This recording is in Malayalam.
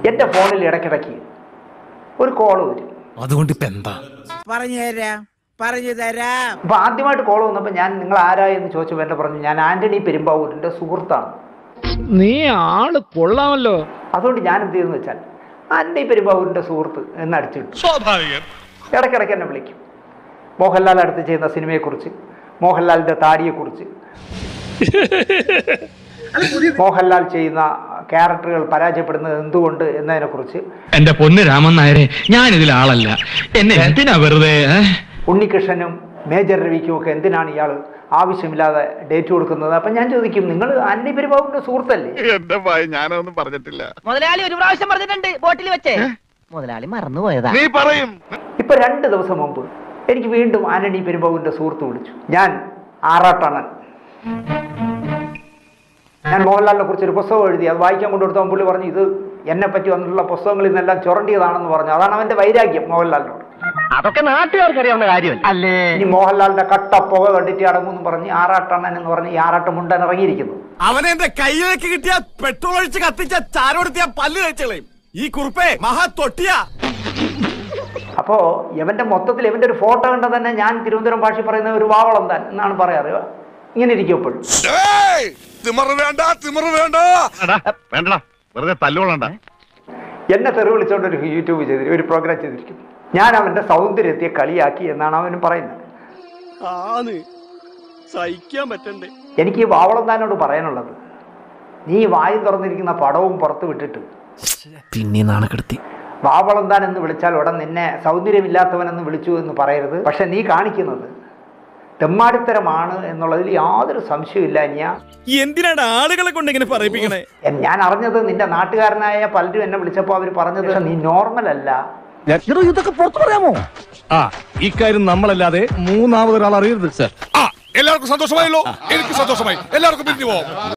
എൻ്റെ ഫോണിൽ ഇടയ്ക്കിടയ്ക്ക് ഒരു കോൾ വരും അതുകൊണ്ട് ഇപ്പൊ എന്താ പറഞ്ഞു തരാം പറഞ്ഞു തരാം അപ്പോൾ ആദ്യമായിട്ട് കോൾ വന്നപ്പോൾ ഞാൻ നിങ്ങൾ ആരാ എന്ന് ചോദിച്ചപ്പോൾ എൻ്റെ പറഞ്ഞു ഞാൻ ആൻ്റണി പെരുമ്പാവൂരിൻ്റെ സുഹൃത്താണ് നീ ആള് കൊള്ളാമല്ലോ അതുകൊണ്ട് ഞാൻ എന്ത് ചെയ്തെന്ന് വെച്ചാൽ ആൻ്റണി പെരുമ്പാവൂരിൻ്റെ സുഹൃത്ത് എന്ന് അടിച്ചിട്ടു ഇടയ്ക്കിടയ്ക്ക് എന്നെ വിളിക്കും മോഹൻലാൽ അടുത്ത് ചെയ്യുന്ന സിനിമയെക്കുറിച്ച് മോഹൻലാലിൻ്റെ താടിയെക്കുറിച്ച് മോഹൻലാൽ ചെയ്യുന്ന ക്യാരക്ടറുകൾ പരാജയപ്പെടുന്നത് എന്തുകൊണ്ട് എന്നതിനെക്കുറിച്ച് എന്റെ പൊന്ന് രാമൻ നായരെ ഞാൻ ഇതിൽ ആളല്ല എന്നെ എന്തിനാ വെറുതെ ഏ? ഉണ്ണികൃഷ്ണനും മേജർ രവിക്കും ഒക്കെ എന്തിനാണ് ഇയാൾ ആവശ്യമില്ലാതെ ഡേറ്റ് കൊടുക്കുന്നത് അപ്പം ഞാൻ ചോദിക്കും നിങ്ങൾ ആന്റണി പെരുമ്പാവൂരിൻ്റെ സുഹൃത്തല്ലേ എന്റെ ഭയ ഞാനൊന്നും പറഞ്ഞിട്ടില്ല മുതലാളി ഒരു പ്രാവശ്യം പറഞ്ഞിട്ടുണ്ട് ബോട്ടിൽ വെച്ചേ മുതലാളി മറന്നുപോയതാ നീ പറയും ഇപ്പൊ രണ്ട് ദിവസം മുമ്പ് എനിക്ക് വീണ്ടും ആന്റണി പെരുമ്പാവൂരിന്റെ സുഹൃത്ത് വിളിച്ചു ഞാൻ ആറാട്ടണ്ണൻ ഞാൻ മോഹൻലാലിനെ കുറിച്ച് ഒരു പുസ്തകം എഴുതി അത് വായിക്കാൻ കൊണ്ടുകൊടുത്തപ്പോൾ പുള്ളി പറഞ്ഞു ഇത് എന്നെ പറ്റി വന്നിട്ടുള്ള പുസ്തകങ്ങളിൽ നിന്നെല്ലാം ചുരണ്ടിയതാണെന്ന് പറഞ്ഞു അതാണ് അവന്റെ വൈരാഗ്യം മോഹൻലാലിനോട് അതൊക്കെ നാട്ടുകാർക്ക് അറിയാവുന്ന കാര്യമല്ല അല്ലേ ഇനി മോഹൻലാലിന്റെ കട്ട പുക കണ്ടിട്ട് അടങ്ങുമെന്ന് പറഞ്ഞ് ആറാട്ടണ്ണൻ എന്ന് പറഞ്ഞ് ഈ ആറാട്ടം മുണ്ടൻ ഇറങ്ങിയിരിക്കുന്നു അവനെ എന്റെ കയ്യിലേക്ക് കിട്ടിയ പെട്രോൾ ഒഴിച്ച് കത്തിച്ച ചാരോടുത്തിയ പല്ല് കഴിച്ചളയും ഈ കുറുപ്പേ മഹാ തൊട്ടിയാ അപ്പോൾ ഇവന്റെ മൊത്തത്തിൽ ഇവന്റെ ഒരു ഫോട്ടോ കണ്ട തന്നെ ഞാൻ തിരുവനന്തപുരം ഭാഷ പറയുന്ന ഒരു വാവളം താൻ എന്നാണ് പറയാറ് ഇങ്ങനെ ഇരിക്കും ഇപ്പോൾ തിമറ് വേണ്ട തിമറ് വേണ്ട വേണ്ടടാ വെറുതെ തല്ലുകൊള്ളണ്ട എന്നെ തെറി വിളിച്ചുകൊണ്ട് ഒരു യൂട്യൂബ് ചെയ്തി ഒരു പ്രോഗ്രാം ചെയ്തിരിക്കുന്നു ഞാൻ അവന്റെ സൗന്ദര്യത്തെ കളിയാക്കി എന്നാണ് അവൻ പറയുന്നത് ആന്ന് സഹിക്കാൻ പറ്റണ്ടേ എനിക്ക് ഈ വാവളന്താനോട് പറയാനുള്ളത് നീ വായും തുറന്നിരിക്കുന്ന പടവും പുറത്ത് വിട്ടിട്ട് പിന്നെ നാണക്കെടുത്തി വാവളന്താൻ എന്ന് വിളിച്ചാൽ ഉടൻ നിന്നെ സൗന്ദര്യമില്ലാത്തവൻ എന്ന് വിളിച്ചു എന്ന് പറയരുത് പക്ഷെ നീ കാണിക്കുന്നത് തെമ്മാടിത്തരമാണ് എന്നുള്ളതിൽ യാതൊരു സംശയമില്ല ഇനിയാ എന്തിനാണ് ആളുകളെ കൊണ്ട് ഇങ്ങനെ പറയിപ്പിക്കണേ എൻ- ഞാൻ അറിഞ്ഞത് നിന്റെ നാട്ടുകാരനായ പലരും എന്നെ വിളിച്ചപ്പോൾ അവർ പറഞ്ഞത് നീ നോർമൽ അല്ല ആ ഇക്കാര്യം നമ്മളല്ലാതെ മൂന്നാമതൊരാൾ അറിയരുത് സർ എല്ലാവർക്കും സന്തോഷമായല്ലോ എനിക്ക് സന്തോഷമായി എല്ലാവർക്കും പിരിഞ്ഞു പോവാം